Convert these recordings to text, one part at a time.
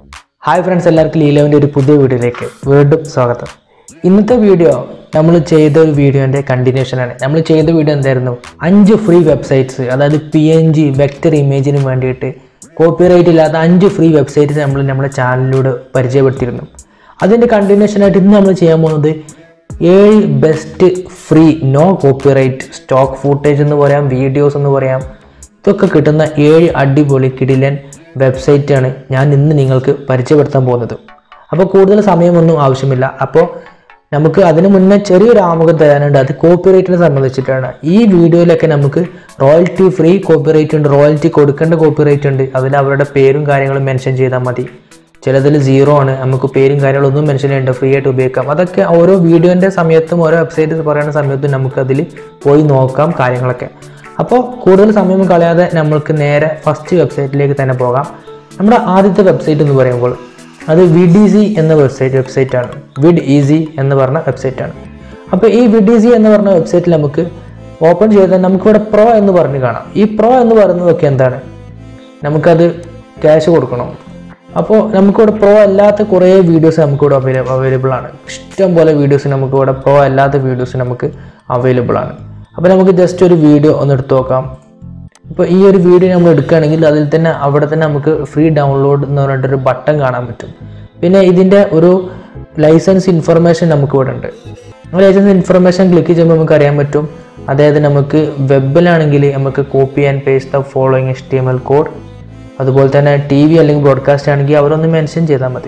hi friends എല്ലാവർക്കും ലീലവിൻ്റെ ഒരു പുതിയ വീഡിയോയിലേക്ക് വീണ്ടും സ്വാഗതം ഇന്നത്തെ വീഡിയോ നമ്മൾ ചെയ്ത ഒരു വീഡിയോൻ്റെ കണ്ടിന്യൂഷനാണ് നമ്മൾ ചെയ്ത വീഡിയോ എന്തായിരുന്നു അഞ്ച് ഫ്രീ വെബ്സൈറ്റ്സ് അതായത് പി എൻ ജി വെക്ടർ ഇമേജിന് വേണ്ടിയിട്ട് കോപ്പിറൈറ്റ് ഇല്ലാത്ത അഞ്ച് ഫ്രീ വെബ്സൈറ്റ്സ് നമ്മൾ നമ്മുടെ ചാനലിലൂടെ പരിചയപ്പെടുത്തിയിരുന്നു അതിൻ്റെ കണ്ടിന്യൂഷനായിട്ട് ഇന്ന് നമ്മൾ ചെയ്യാൻ പോകുന്നത് ഏഴ് best free no copyright stock footage എന്ന് പറയാം വീഡിയോസ് എന്ന് പറയാം ഇതൊക്കെ കിട്ടുന്ന ഏഴ് അടിപൊളി കിടിലൻ വെബ്സൈറ്റാണ് ഞാൻ ഇന്ന് നിങ്ങൾക്ക് പരിചയപ്പെടുത്താൻ പോകുന്നത് അപ്പോൾ കൂടുതൽ സമയമൊന്നും ആവശ്യമില്ല അപ്പോൾ നമുക്ക് അതിന് മുന്നേ ചെറിയൊരു ആമുഖം തരാനുണ്ട് അത് കോപ്പിറൈറ്റിനെ സംബന്ധിച്ചിട്ടാണ് ഈ വീഡിയോയിലൊക്കെ നമുക്ക് റോയൽറ്റി ഫ്രീ കോപ്പിറൈറ്റ് ഉണ്ട് റോയൽറ്റി കൊടുക്കേണ്ട കോപ്പിറൈറ്റ് ഉണ്ട് അതിൽ അവരുടെ പേരും കാര്യങ്ങളും മെൻഷൻ ചെയ്താൽ മതി ചിലതിൽ സീറോ ആണ് നമുക്ക് പേരും കാര്യങ്ങളൊന്നും മെൻഷൻ ചെയ്യേണ്ട ഫ്രീ ആയിട്ട് ഉപയോഗിക്കാം അതൊക്കെ ഓരോ വീഡിയോൻ്റെ സമയത്തും ഓരോ വെബ്സൈറ്റ് പറയുന്ന സമയത്തും നമുക്കതിൽ പോയി നോക്കാം കാര്യങ്ങളൊക്കെ അപ്പോൾ കൂടുതൽ സമയം കളയാതെ നമ്മൾക്ക് നേരെ ഫസ്റ്റ് വെബ്സൈറ്റിലേക്ക് തന്നെ പോകാം നമ്മുടെ ആദ്യത്തെ വെബ്സൈറ്റ് എന്ന് പറയുമ്പോൾ അത് വിഡ് ഈസി എന്ന വെബ്സൈറ്റ് വെബ്സൈറ്റാണ് വിഡ് ഈസി എന്ന് പറഞ്ഞ വെബ്സൈറ്റാണ് അപ്പോൾ ഈ വിഡ് ഈസി എന്ന് പറഞ്ഞ വെബ്സൈറ്റിൽ നമുക്ക് ഓപ്പൺ ചെയ്താൽ നമുക്കിവിടെ പ്രോ എന്ന് പറഞ്ഞ് കാണാം ഈ പ്രോ എന്ന് പറയുന്നതൊക്കെ എന്താണ് നമുക്കത് ക്യാഷ് കൊടുക്കണം അപ്പോൾ നമുക്കിവിടെ പ്രോ അല്ലാത്ത കുറേ വീഡിയോസ് നമുക്കിവിടെ അവൈലബിൾ അവൈലബിൾ ആണ് ഇഷ്ടം പോലെ വീഡിയോസ് നമുക്കിവിടെ പ്രോ അല്ലാത്ത വീഡിയോസ് നമുക്ക് അവൈലബിൾ ആണ് അപ്പോൾ നമുക്ക് ജസ്റ്റ് ഒരു വീഡിയോ ഒന്ന് എടുത്തു നോക്കാം ഇപ്പോൾ ഈ ഒരു വീഡിയോ നമ്മൾ എടുക്കുകയാണെങ്കിൽ അതിൽ തന്നെ അവിടെ തന്നെ നമുക്ക് ഫ്രീ ഡൗൺലോഡ് എന്ന് പറഞ്ഞിട്ടൊരു ബട്ടൺ കാണാൻ പറ്റും പിന്നെ ഇതിൻ്റെ ഒരു ലൈസൻസ് ഇൻഫർമേഷൻ നമുക്ക് ഇവിടെ ഉണ്ട് ലൈസൻസ് ഇൻഫർമേഷൻ ക്ലിക്ക് ചെയ്യുമ്പോൾ നമുക്ക് അറിയാൻ പറ്റും അതായത് നമുക്ക് വെബിലാണെങ്കിൽ നമുക്ക് copy and paste the following H T M L code അതുപോലെ തന്നെ ടി വി അല്ലെങ്കിൽ ബ്രോഡ്കാസ്റ്റ് ആണെങ്കിൽ അവരൊന്ന് മെൻഷൻ ചെയ്താൽ മതി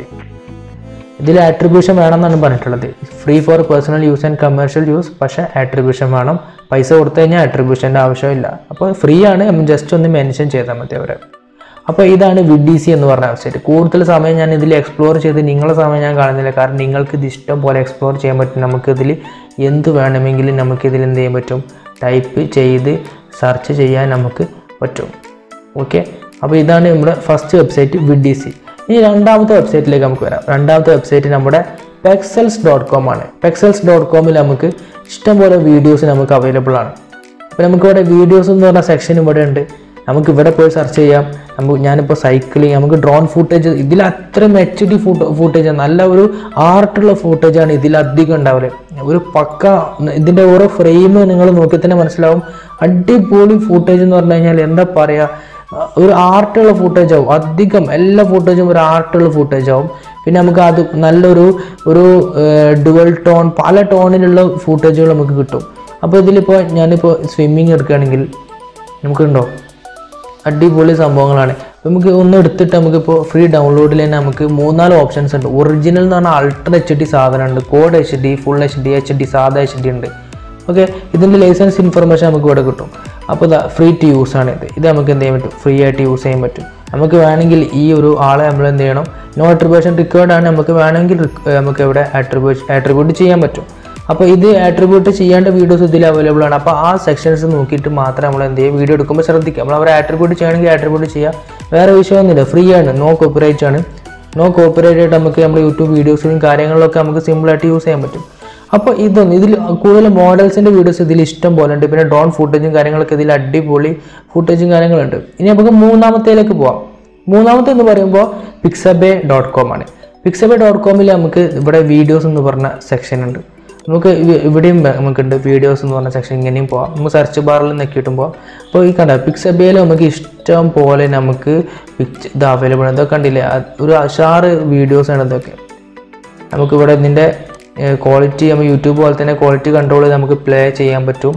ഇതിൽ ആട്രിബ്യൂഷൻ വേണമെന്നാണ് പറഞ്ഞിട്ടുള്ളത് free for personal use and commercial use പക്ഷേ ആട്രിബ്യൂഷൻ വേണം പൈസ കൊടുത്തു കഴിഞ്ഞാൽ ആട്രിബ്യൂഷൻ്റെ ആവശ്യമില്ല അപ്പോൾ ഫ്രീ ആണ് ജസ്റ്റ് ഒന്ന് മെൻഷൻ ചെയ്താൽ മതി അവരെ അപ്പോൾ ഇതാണ് വിഡിസി എന്ന് പറഞ്ഞ വെബ്സൈറ്റ് കൂടുതൽ സമയം ഞാൻ ഇതിൽ എക്സ്പ്ലോർ ചെയ്ത് നിങ്ങളുടെ സമയം ഞാൻ കാണുന്നില്ല കാരണം നിങ്ങൾക്ക് ഇത് ഇഷ്ടം പോലെ എക്സ്പ്ലോർ ചെയ്യാൻ പറ്റും നമുക്കിതിൽ എന്ത് വേണമെങ്കിലും നമുക്കിതിൽ എന്ത് ചെയ്യാൻ പറ്റും ടൈപ്പ് ചെയ്ത് സെർച്ച് ചെയ്യാൻ നമുക്ക് പറ്റും ഓക്കെ അപ്പോൾ ഇതാണ് നമ്മുടെ ഫസ്റ്റ് വെബ്സൈറ്റ് വിഡിസി ഇനി രണ്ടാമത്തെ വെബ്സൈറ്റിലേക്ക് നമുക്ക് വരാം രണ്ടാമത്തെ വെബ്സൈറ്റ് നമ്മുടെ പെക്സൽസ് ഡോട്ട് കോം ആണ് പെക്സൽസ് ഡോട്ട് കോമിൽ നമുക്ക് ഇഷ്ടംപോലെ വീഡിയോസ് നമുക്ക് അവൈലബിൾ ആണ് അപ്പോൾ നമുക്കിവിടെ വീഡിയോസ് എന്ന് പറഞ്ഞ സെക്ഷൻ ഇവിടെ ഉണ്ട് നമുക്ക് ഇവിടെ പോയി സെർച്ച് ചെയ്യാം നമുക്ക് ഞാനിപ്പോൾ സൈക്ലിങ് നമുക്ക് ഡ്രോൺ ഫൂട്ടേജ് ഇതിൽ അത്രയും എച്ച് ഡി ഫൂട്ടോ ഫൂട്ടേജ് നല്ല ഒരു ആർട്ടുള്ള ഫൂട്ടേജാണ് ഇതിൽ അധികം ഉണ്ടാവില്ല ഒരു പക്ക ഇതിൻ്റെ ഓരോ ഫ്രെയിം നിങ്ങൾ നോക്കി തന്നെ മനസ്സിലാവും അടിപൊളി ഫൂട്ടേജ് എന്ന് പറഞ്ഞു കഴിഞ്ഞാൽ എന്താ പറയുക ഒരു ആർട്ടുള്ള ഫൂട്ടേജ് ആവും അധികം എല്ലാ ഫൂട്ടേജും ഒരു ആർട്ടുള്ള ഫൂട്ടേജ് ആവും പിന്നെ നമുക്ക് അത് നല്ലൊരു ഒരു ഡുവൽ ടോൺ പല ടോണിലുള്ള ഫൂട്ടേജുകൾ നമുക്ക് കിട്ടും അപ്പോൾ ഇതിലിപ്പോൾ ഞാനിപ്പോൾ സ്വിമ്മിങ് എടുക്കുകയാണെങ്കിൽ നമുക്കുണ്ടോ അടിപൊളി സംഭവങ്ങളാണ് നമുക്ക് ഒന്ന് എടുത്തിട്ട് നമുക്കിപ്പോൾ ഫ്രീ ഡൗൺലോഡിൽ തന്നെ നമുക്ക് മൂന്നാല് ഓപ്ഷൻസ് ഉണ്ട് ഒറിജിനൽ എന്ന് പറഞ്ഞാൽ അൾട്ര എച്ച് ഡി സാധനമുണ്ട് quad H D full H D H D സാധാ എച്ച് ഡി ഉണ്ട് ഓക്കെ ഇതിൻ്റെ ലൈസൻസ് ഇൻഫർമേഷൻ നമുക്ക് ഇവിടെ കിട്ടും അപ്പോൾ ഇതാ ഫ്രീ ടു യൂസ് ആണ് ഇത് ഇത് നമുക്ക് എന്ത് ചെയ്യാൻ പറ്റും ഫ്രീ ആയിട്ട് യൂസ് ചെയ്യാൻ പറ്റും നമുക്ക് വേണമെങ്കിൽ ഈ ഒരു ആളെ നമ്മൾ എന്ത് ചെയ്യണം നോ ആട്രിബ്യൂഷൻ റിക്വേർഡ് ആണ് നമുക്ക് വേണമെങ്കിൽ റിക്- നമുക്ക് ഇവിടെ ആട്രിബ്യൂട്ട് ആട്രിബ്യൂട്ട് ചെയ്യാൻ പറ്റും അപ്പോൾ ഇത് ആട്രിബ്യൂട്ട് ചെയ്യേണ്ട വീഡിയോസ് ഇതിൽ അവൈലബിൾ ആണ് അപ്പോൾ ആ സെക്ഷൻസ് നോക്കിയിട്ട് മാത്രം നമ്മൾ എന്ത് ചെയ്യും വീഡിയോ എടുക്കുമ്പോൾ ശ്രദ്ധിക്കുക നമ്മൾ അവരെ ആട്രിബ്യൂട്ട് ചെയ്യണമെങ്കിൽ ആട്രിബ്യൂട്ട് ചെയ്യുക വേറെ വിഷയമൊന്നുമില്ല ഫ്രീ ആണ് നോ കോപ്പിറൈറ്റ് ആണ് നോ കോപ്പിറൈറ്റ് ആയിട്ട് നമുക്ക് നമ്മുടെ യൂട്യൂബ് വീഡിയോസിലും കാര്യങ്ങളിലൊക്കെ നമുക്ക് സിമ്പിളായിട്ട് യൂസ് ചെയ്യാൻ പറ്റും അപ്പോൾ ഇതൊന്നും ഇതിൽ കൂടുതൽ മോഡൽസിൻ്റെ വീഡിയോസ് ഇതിൽ ഇഷ്ടം പോലെ ഉണ്ട് പിന്നെ ഡ്രോൺ ഫുട്ടേജും കാര്യങ്ങളൊക്കെ ഇതിൽ അടിപൊളി ഫുട്ടേജും കാര്യങ്ങളുണ്ട് ഇനി നമുക്ക് മൂന്നാമത്തേലേക്ക് പോവാം മൂന്നാമത്തെ എന്ന് പറയുമ്പോൾ പിക്സബേ ഡോട്ട് കോം ആണ് പിക്സബേ ഡോട്ട് കോമിൽ നമുക്ക് ഇവിടെ വീഡിയോസ് എന്ന് പറഞ്ഞ സെക്ഷൻ ഉണ്ട് നമുക്ക് ഇവ- ഇവിടെയും വേ- നമുക്കുണ്ട് വീഡിയോസ് എന്ന് പറഞ്ഞ സെക്ഷൻ ഇങ്ങനെയും പോവാം നമുക്ക് സെർച്ച് ബാറിൽ നെക്കിയിട്ടും പോവാം അപ്പോൾ ഈ കണ്ട പിക്സബേയിൽ നമുക്ക് ഇഷ്ടം പോലെ നമുക്ക് പിക്ചർ ഇത് അവൈലബിൾ ആണ് ഇതൊക്കെ കണ്ടില്ലേ അത് ഒരു അഷാറ് വീഡിയോസാണ് ഇതൊക്കെ നമുക്കിവിടെ ഇതിൻ്റെ ക്വാളിറ്റി നമ്മൾ യൂട്യൂബ് പോലെ തന്നെ ക്വാളിറ്റി കൺട്രോൾ ചെയ്ത് നമുക്ക് പ്ലേ ചെയ്യാൻ പറ്റും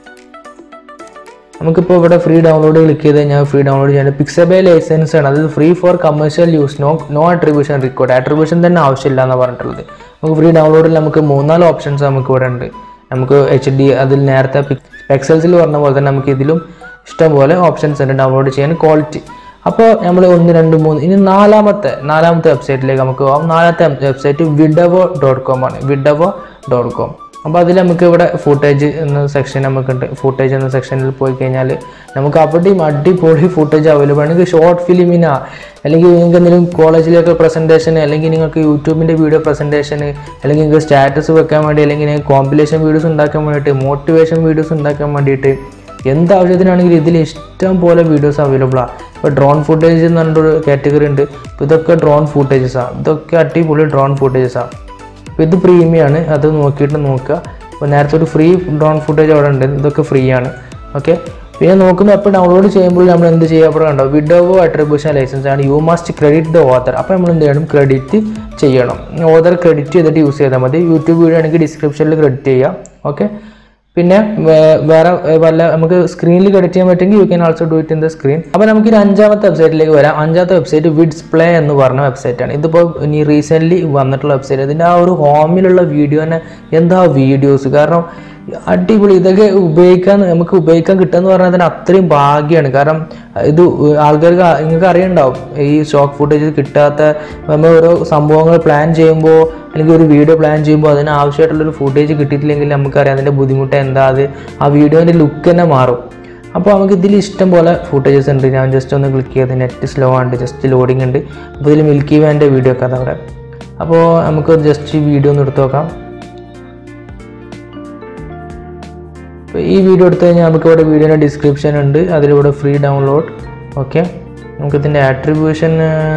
നമുക്കിപ്പോൾ ഇവിടെ ഫ്രീ ഡൗൺലോഡ് ക്ലിക്ക് ചെയ്ത് കഴിഞ്ഞാൽ ഫ്രീ ഡൗൺലോഡ് ചെയ്യാൻ പിക്സബേ ലൈസൻസ് ആണ് അത് free for commercial use no no attribution record attribution തന്നെ ആവശ്യമില്ല എന്നാണ് പറഞ്ഞിട്ടുള്ളത് നമുക്ക് ഫ്രീ ഡൗൺലോഡിൽ നമുക്ക് മൂന്നാല് ഓപ്ഷൻസ് നമുക്ക് ഇവിടെ ഉണ്ട് നമുക്ക് എച്ച് ഡി അതിൽ നേരത്തെ പെക്സൽസിൽ പറഞ്ഞ പോലെ തന്നെ നമുക്ക് ഇതിലും ഇഷ്ടംപോലെ ഓപ്ഷൻസ് ഉണ്ട് ഡൗൺലോഡ് ചെയ്യാൻ ക്വാളിറ്റി അപ്പോൾ നമ്മൾ ഒന്ന് രണ്ട് മൂന്ന് ഇനി നാലാമത്തെ നാലാമത്തെ വെബ്സൈറ്റിലേക്ക് നമുക്ക് പോകാം നാലാമത്തെ വെബ്സൈറ്റ് വിഡവോ ഡോട്ട് കോം ആണ് വിഡവോ ഡോട്ട് കോം അപ്പോൾ അതിൽ നമുക്ക് ഇവിടെ ഫുട്ടേജ് എന്ന സെക്ഷൻ നമുക്കുണ്ട് ഫുട്ടേജ് എന്ന സെക്ഷനിൽ പോയി കഴിഞ്ഞാൽ നമുക്ക് അവിടെയും അടിപൊളി ഫുട്ടേജ് അവൈലബിൾ ആണ് നിങ്ങൾക്ക് ഷോർട്ട് ഫിലിമിനാ അല്ലെങ്കിൽ നിങ്ങൾക്ക് എന്തെങ്കിലും കോളേജിലേക്ക് പ്രസൻറ്റേഷൻ അല്ലെങ്കിൽ നിങ്ങൾക്ക് യൂട്യൂബിൻ്റെ വീഡിയോ പ്രസൻറ്റേഷൻ അല്ലെങ്കിൽ നിങ്ങൾക്ക് സ്റ്റാറ്റസ് വെക്കാൻ വേണ്ടി അല്ലെങ്കിൽ നിങ്ങൾക്ക് കോമ്പിലേഷൻ വീഡിയോസ് ഉണ്ടാക്കാൻ വേണ്ടിയിട്ട് മോട്ടിവേഷൻ വീഡിയോസ് ഉണ്ടാക്കാൻ വേണ്ടിയിട്ട് എന്ത് ആവശ്യത്തിനാണെങ്കിലും ഇതിൽ ഇഷ്ടം പോലെ വീഡിയോസ് അവൈലബിൾ ആണ് ഇപ്പോൾ ഡ്രോൺ ഫുട്ടേജ് എന്ന് പറഞ്ഞൊരു കാറ്റഗറി ഉണ്ട് അപ്പോൾ ഇതൊക്കെ ഡ്രോൺ ഫുട്ടേജസാണ് ഇതൊക്കെ അടിപൊളി ഡ്രോൺ ഫുട്ടേജസാണ് അപ്പോൾ ഇത് പ്രീമിയം ആണ് അത് നോക്കിയിട്ട് നോക്കുക അപ്പോൾ നേരത്തെ ഒരു ഫ്രീ ഡ്രോൺ ഫുട്ടേജ് അവിടെ ഉണ്ട് ഇതൊക്കെ ഫ്രീ ആണ് ഓക്കെ പിന്നെ നോക്കുമ്പോൾ എപ്പോൾ ഡൗൺലോഡ് ചെയ്യുമ്പോൾ നമ്മൾ എന്ത് ചെയ്യുക അവിടെ കണ്ടോ വിഡോവോ അട്രിബ്യൂഷൻ ലൈസൻസ് ആണ് you must credit the author അപ്പോൾ നമ്മൾ എന്ത് ചെയ്യണം ക്രെഡിറ്റ് ചെയ്യണം ഓതർ ക്രെഡിറ്റ് ചെയ്തിട്ട് യൂസ് ചെയ്താൽ മതി യൂട്യൂബ് വീഡിയോ ആണെങ്കിൽ ഡിസ്ക്രിപ്ഷനിൽ ക്രെഡിറ്റ് ചെയ്യാം ഓക്കെ പിന്നെ വേ- വേറെ ഏർ വല്ല നമുക്ക് സ്ക്രീനിൽ ക്രെഡിറ്റ് ചെയ്യാൻ പറ്റുമെങ്കിൽ you can also do it in the screen അപ്പോൾ നമുക്ക് ഇനി അഞ്ചാമത്തെ വെബ്സൈറ്റിലേക്ക് വരാം അഞ്ചാമത്തെ വെബ്സൈറ്റ് വിഡ്സ് പ്ലേ എന്ന് പറഞ്ഞ വെബ്സൈറ്റാണ് ഇതിപ്പോൾ ഇനി റീസെൻ്റ്ലി വന്നിട്ടുള്ള വെബ്സൈറ്റ് ഇതിൻ്റെ ആ ഒരു ഹോമിലുള്ള വീഡിയോ തന്നെ എന്താ വീഡിയോസ് കാരണം അടിപൊളി ഇതൊക്കെ ഉപയോഗിക്കാൻ നമുക്ക് ഉപയോഗിക്കാൻ കിട്ടുക എന്ന് പറഞ്ഞാൽ തന്നെ അത്രയും ഭാഗ്യമാണ് കാരണം ഇത് ആൾക്കാർക്ക് ആ- നിങ്ങൾക്ക് അറിയണ്ടാവും ഈ സ്റ്റോക്ക് ഫുട്ടേജ് കിട്ടാത്ത നമ്മൾ ഓരോ സംഭവങ്ങൾ പ്ലാൻ ചെയ്യുമ്പോൾ അല്ലെങ്കിൽ ഒരു വീഡിയോ പ്ലാൻ ചെയ്യുമ്പോൾ അതിന് ആവശ്യമായിട്ടുള്ളൊരു ഫുട്ടേജ് കിട്ടിയിട്ടില്ലെങ്കിൽ നമുക്കറിയാം അതിൻ്റെ ബുദ്ധിമുട്ട് എന്താ അത് ആ വീഡിയോൻ്റെ ലുക്ക് തന്നെ മാറും അപ്പോൾ നമുക്ക് ഇതിൽ ഇഷ്ടം പോലെ ഫുട്ടേജസ് ഉണ്ട് ഞാൻ ജസ്റ്റ് ഒന്ന് ക്ലിക്ക് ചെയ്ത് നെറ്റ് സ്ലോ ആണ് ജസ്റ്റ് ലോഡിംഗ് ഉണ്ട് അപ്പോൾ ഇതിൽ മിൽക്കി വാൻ്റെ വീഡിയോ ഒക്കെ അതവിടെ അപ്പോൾ നമുക്ക് ജസ്റ്റ് ഈ വീഡിയോ ഒന്ന് എടുത്ത് നോക്കാം അപ്പോൾ ഈ വീഡിയോ എടുത്തു കഴിഞ്ഞാൽ നമുക്ക് ഇവിടെ വീഡിയോയുടെ ഡിസ്ക്രിപ്ഷൻ ഉണ്ട് അതിലൂടെ ഫ്രീ ഡൗൺലോഡ് ഓക്കെ നമുക്കിതിൻ്റെ ആട്രിബ്യൂഷൻ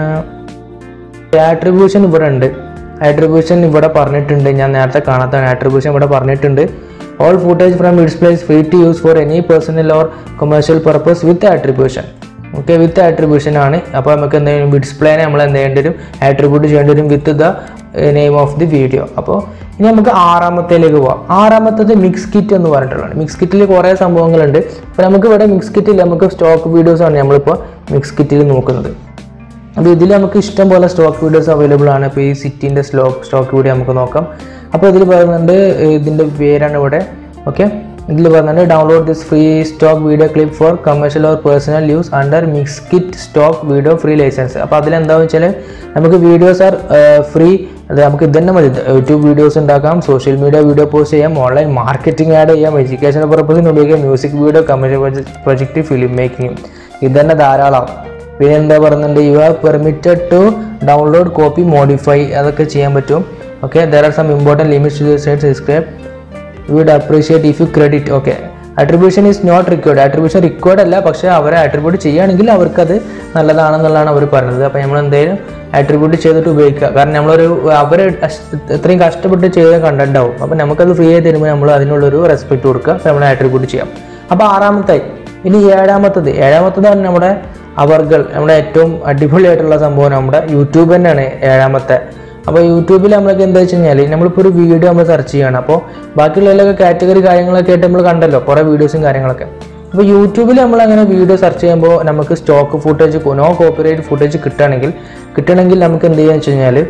ആട്രിബ്യൂഷൻ ഇവിടെ ഉണ്ട് ആട്രിബ്യൂഷൻ ഇവിടെ പറഞ്ഞിട്ടുണ്ട് ഞാൻ നേരത്തെ കാണാത്ത ആട്രിബ്യൂഷൻ ഇവിടെ പറഞ്ഞിട്ടുണ്ട് all footage from displace free to use for any personal or commercial purpose with attribution okay with attribution ആണ് അപ്പോൾ നമുക്ക് എന്തെങ്കിലും ഡിസ്പ്ലേനെ നമ്മൾ എന്ത് ചെയ്യേണ്ടി വരും ആട്രിബ്യൂട്ട് ചെയ്യേണ്ടി വരും with the name of the video അപ്പോൾ ഇനി നമുക്ക് ആറാമത്തേലേക്ക് പോവാം ആറാമത്തത് മിക്സ് കിറ്റ് എന്ന് പറഞ്ഞിട്ടുള്ളതാണ് മിക്സ് കിറ്റിൽ കുറേ സംഭവങ്ങളുണ്ട് അപ്പോൾ നമുക്ക് ഇവിടെ മിക്സ് കിറ്റിൽ നമുക്ക് സ്റ്റോക്ക് വീഡിയോസ് ആണ് നമ്മളിപ്പോൾ മിക്സ് കിറ്റിൽ നോക്കുന്നത് അപ്പോൾ ഇതിൽ നമുക്ക് ഇഷ്ടം പോലെ സ്റ്റോക്ക് വീഡിയോസ് അവൈലബിൾ ആണ് ഇപ്പോൾ ഈ സിറ്റിൻ്റെ സ്ലോ സ്റ്റോക്ക് വീഡിയോ നമുക്ക് നോക്കാം അപ്പോൾ ഇതിൽ പറയുന്നുണ്ട് ഏർ ഇതിൻ്റെ പേരാണ് ഇവിടെ ഓക്കെ ഇതിൽ പറയുന്നുണ്ട് download this free stock video clip for commercial or personal use under Mixkit stock video free licence അപ്പോൾ അതിലെന്താണെന്ന് വെച്ചാൽ നമുക്ക് വീഡിയോസ് ആർ ഫ്രീ അത് നമുക്ക് ഇത് തന്നെ മതി യൂട്യൂബ് വീഡിയോസ് ഉണ്ടാക്കാം സോഷ്യൽ മീഡിയ വീഡിയോ പോസ്റ്റ് ചെയ്യാം ഓൺലൈൻ മാർക്കറ്റിംഗ് ആഡ് ചെയ്യാം എഡ്യൂക്കേഷൻ പർപ്പസിന് ഉപയോഗിക്കാം music video commercial project film making ഇത് തന്നെ ധാരാളം പിന്നെ എന്താ പറയുന്നുണ്ട് you are permitted to download copy modify അതൊക്കെ ചെയ്യാൻ പറ്റും okay there are some important limits to side subscribe would appreciate if you credit okay attribution is not required attribution required അല്ല പക്ഷേ അവരെ അട്രിബ്യൂട്ട് ചെയ്യുകയാണെങ്കിൽ അവർക്കത് നല്ലതാണെന്നുള്ളതാണ് അവർ പറഞ്ഞത് അപ്പോൾ നമ്മൾ എന്തെങ്കിലും അട്രിബ്യൂട്ട് ചെയ്തിട്ട് ഉപയോഗിക്കുക കാരണം നമ്മളൊരു അവർ ഇത്രയും കഷ്ടപ്പെട്ട് ചെയ്ത കണ്ടന്റ് ആവും അപ്പോൾ നമുക്കത് ഫ്രീ ആയി തരുമ്പോൾ നമ്മൾ അതിനുള്ളൊരു റെസ്പെക്ട് കൊടുക്കുക അപ്പോൾ നമ്മൾ അട്രിബ്യൂട്ട് ചെയ്യാം അപ്പോൾ ആറാമത്തായി ഇനി ഏഴാമത്തത് ഏഴാമത്തതാണ് നമ്മുടെ അവർകൾ നമ്മുടെ ഏറ്റവും അടിപൊളിയായിട്ടുള്ള സംഭവം നമ്മുടെ യൂട്യൂബ് തന്നെയാണ് ഏഴാമത്തെ അപ്പോൾ യൂട്യൂബിൽ നമ്മൾക്ക് എന്താ വെച്ച് കഴിഞ്ഞാൽ നമ്മളിപ്പോൾ ഒരു വീഡിയോ നമ്മൾ സെർച്ച് ചെയ്യണം അപ്പോൾ ബാക്കിയുള്ളതിലൊക്കെ കാറ്റഗറി കാര്യങ്ങളൊക്കെ ആയിട്ട് നമ്മൾ കണ്ടല്ലോ കുറേ വീഡിയോസും കാര്യങ്ങളൊക്കെ അപ്പോൾ യൂട്യൂബിൽ നമ്മൾ അങ്ങനെ വീഡിയോ സെർച്ച് ചെയ്യുമ്പോൾ നമുക്ക് stock footage no copyright footage കിട്ടുകയാണെങ്കിൽ കിട്ടണമെങ്കിൽ നമുക്ക് എന്ത് ചെയ്യാന്ന് വെച്ച് കഴിഞ്ഞാൽ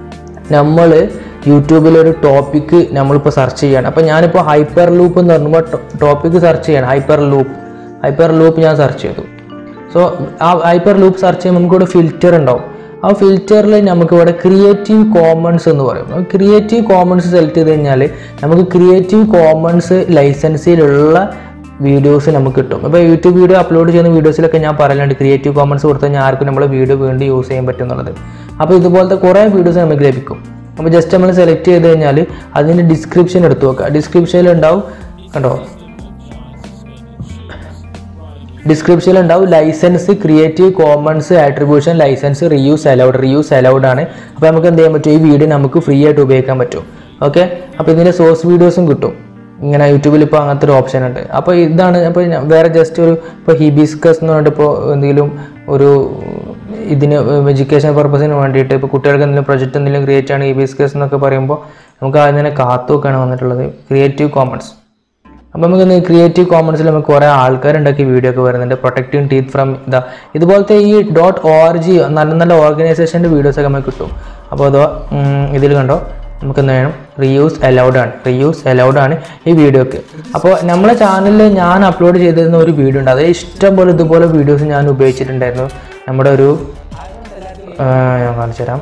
നമ്മൾ യൂട്യൂബിൽ ഒരു ടോപ്പിക്ക് നമ്മളിപ്പോൾ സെർച്ച് ചെയ്യണം അപ്പോൾ ഞാനിപ്പോൾ ഹൈപ്പർ ലൂപ്പ് എന്ന് പറയുമ്പോൾ ടോപ്പിക്ക് സെർച്ച് ചെയ്യണം ഹൈപ്പർ ലൂപ്പ് ഹൈപ്പർ ലൂപ്പ് ഞാൻ സെർച്ച് ചെയ്തു സോ ആ ഹൈപ്പർ ലൂപ്പ് സെർച്ച് ചെയ്യുമ്പോൾ നമുക്കിവിടെ ഫിൽറ്റർ ഉണ്ടാവും ആ ഫിൽറ്ററിൽ നമുക്ക് ഇവിടെ ക്രിയേറ്റീവ് കോമൺസ് എന്ന് പറയും ക്രിയേറ്റീവ് കോമൺസ് സെലക്ട് ചെയ്ത് കഴിഞ്ഞാൽ നമുക്ക് ക്രിയേറ്റീവ് കോമൺസ് ലൈസൻസിലുള്ള വീഡിയോസ് നമുക്ക് കിട്ടും ഇപ്പോൾ യൂട്യൂബ് വീഡിയോ അപ്ലോഡ് ചെയ്യുന്ന വീഡിയോസിലൊക്കെ ഞാൻ പറയലുണ്ട് ക്രിയേറ്റീവ് കോമൺസ് കൊടുത്തു കഴിഞ്ഞാൽ ആർക്കും നമ്മളെ വീഡിയോ വീണ്ടും യൂസ് ചെയ്യാൻ പറ്റും എന്നുള്ളത് അപ്പോൾ ഇതുപോലത്തെ കുറേ വീഡിയോസ് നമുക്ക് ലഭിക്കും അപ്പോൾ ജസ്റ്റ് നമ്മൾ സെലക്ട് ചെയ്ത് കഴിഞ്ഞാൽ അതിൻ്റെ ഡിസ്ക്രിപ്ഷൻ എടുത്തു നോക്കുക ഡിസ്ക്രിപ്ഷനിൽ ഉണ്ടാവും കണ്ടോ ഡിസ്ക്രിപ്ഷനിൽ ഉണ്ടാവും licence creative commons attribution licence reuse allowed reuse allowed ആണ് അപ്പോൾ നമുക്ക് എന്ത് ചെയ്യാൻ പറ്റും ഈ വീഡിയോ നമുക്ക് ഫ്രീ ആയിട്ട് ഉപയോഗിക്കാൻ പറ്റും ഓക്കെ അപ്പോൾ ഇതിൻ്റെ സോഴ്സ് വീഡിയോസും കിട്ടും ഇങ്ങനെ യൂട്യൂബിൽ ഇപ്പോൾ അങ്ങനത്തെ ഒരു ഓപ്ഷൻ ഉണ്ട് അപ്പോൾ ഇതാണ് അപ്പോൾ ഞാൻ വേറെ ജസ്റ്റ് ഒരു ഇപ്പോൾ ഹിബിസ്കസ് എന്ന് പറഞ്ഞിട്ട് ഇപ്പോൾ എന്തെങ്കിലും ഒരു ഇതിന് എഡ്യൂക്കേഷൻ പർപ്പസിന് വേണ്ടിയിട്ട് ഇപ്പോൾ കുട്ടികൾക്ക് എന്തെങ്കിലും പ്രൊജക്റ്റ് എന്തെങ്കിലും ക്രിയേറ്റ് ആണ് ഹിബിസ്കസ് എന്നൊക്കെ പറയുമ്പോൾ നമുക്ക് ആദ്യം തന്നെ കാത്തുവെക്കാണ് വന്നിട്ടുള്ളത് ക്രിയേറ്റീവ് കോമൺസ് അപ്പോൾ നമുക്ക് ക്രിയേറ്റീവ് കോമൺസിൽ നമുക്ക് കുറേ ആൾക്കാരുണ്ടാക്കി വീഡിയോ ഒക്കെ വരുന്നുണ്ട് പ്രൊട്ടക്റ്റിംഗ് ടീത്ത് ഫ്രം ഇതാ ഇതുപോലത്തെ ഈ ഡോട്ട് ഒ ആർ ജി നല്ല നല്ല ഓർഗനൈസേഷൻ്റെ വീഡിയോസ് ഒക്കെ നമുക്ക് കിട്ടും അപ്പോൾ അതോ ഇതിൽ കണ്ടോ നമുക്ക് എന്ത് വേണം റീയൂസ് അലൗഡ് ആണ് റീയൂസ് അലൗഡ് ആണ് ഈ വീഡിയോക്ക് അപ്പോൾ നമ്മളെ ചാനലിൽ ഞാൻ അപ്ലോഡ് ചെയ്തിരുന്ന ഒരു വീഡിയോ ഉണ്ട് അത് ഇഷ്ടം പോലെ ഇതുപോലെ വീഡിയോസ് ഞാൻ ഉപയോഗിച്ചിട്ടുണ്ടായിരുന്നു നമ്മുടെ ഒരു ആ, ഞാൻ കാണിച്ചു തരാം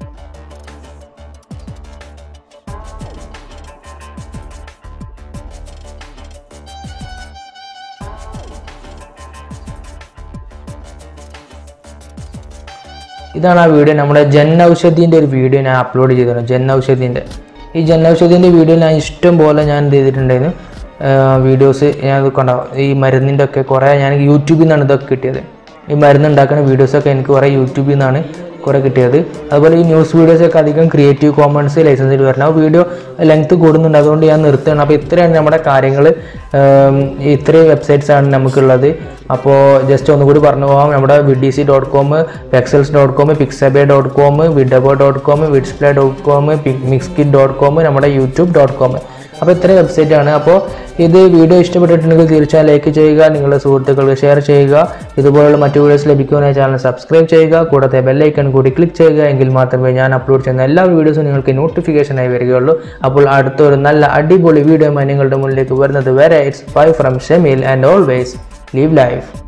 ഇതാണ് ആ വീഡിയോ നമ്മുടെ ജൻ ഔഷധീൻ്റെ ഒരു വീഡിയോ ഞാൻ അപ്ലോഡ് ചെയ്തിരുന്നു ജൻ ഔഷധീൻ്റെ ഈ ജൻ ഔഷധീൻ്റെ വീഡിയോ ഞാൻ ഇഷ്ടം പോലെ ഞാൻ എന്ത് ചെയ്തിട്ടുണ്ടായിരുന്നു വീഡിയോസ് ഞാൻ ഇത് കണ്ടോ ഈ മരുന്നിൻ്റെ ഒക്കെ കുറേ ഞാൻ യൂട്യൂബിൽ നിന്നാണ് ഇതൊക്കെ കിട്ടിയത് ഈ മരുന്ന് ഉണ്ടാക്കുന്ന വീഡിയോസൊക്കെ എനിക്ക് കുറേ യൂട്യൂബിൽ നിന്നാണ് കുറേ കിട്ടിയത് അതുപോലെ ഈ ന്യൂസ് വീഡിയോസൊക്കെ അധികം ക്രിയേറ്റീവ് കോമൺസ് ലൈസൻസിൽ വരണം ആ വീഡിയോ ലെങ്ത് കൂടുന്നുണ്ട് അതുകൊണ്ട് ഞാൻ നിർത്തുകയാണ് അപ്പോൾ ഇത്രയാണ് നമ്മുടെ കാര്യങ്ങൾ ഇത്രയും വെബ്സൈറ്റ്സ് ആണ് നമുക്കുള്ളത് അപ്പോൾ ജസ്റ്റ് ഒന്നുകൂടി പറഞ്ഞു പോകാം നമ്മുടെ videezy dot com Pexels dot com Pixabay dot com Videvo dot com Vidsplay dot com Mixkit dot com നമ്മുടെ യൂട്യൂബ് ഡോട്ട് കോം അപ്പോൾ ഇത്രയും വെബ്സൈറ്റ് ആണ് അപ്പോൾ ഇത് വീഡിയോ ഇഷ്ടപ്പെട്ടിട്ടുണ്ടെങ്കിൽ തീർച്ചയായും ലൈക്ക് ചെയ്യുക നിങ്ങളുടെ സുഹൃത്തുക്കൾക്ക് ഷെയർ ചെയ്യുക ഇതുപോലുള്ള മറ്റു വീഡിയോസ് ലഭിക്കുവാനായി ചാനൽ സബ്സ്ക്രൈബ് ചെയ്യുക കൂടാതെ ബെല്ലൈക്കൺ കൂടി ക്ലിക്ക് ചെയ്യുക എങ്കിൽ മാത്രമേ ഞാൻ അപ്ലോഡ് ചെയ്യുന്ന എല്ലാ വീഡിയോസും നിങ്ങൾക്ക് നോട്ടിഫിക്കേഷനായി വരികയുള്ളൂ അപ്പോൾ അടുത്തൊരു നല്ല അടിപൊളി വീഡിയോയുമായി നിങ്ങളുടെ മുന്നിലേക്ക് വരുന്നത് വരെ it's bye from Shameel and always live life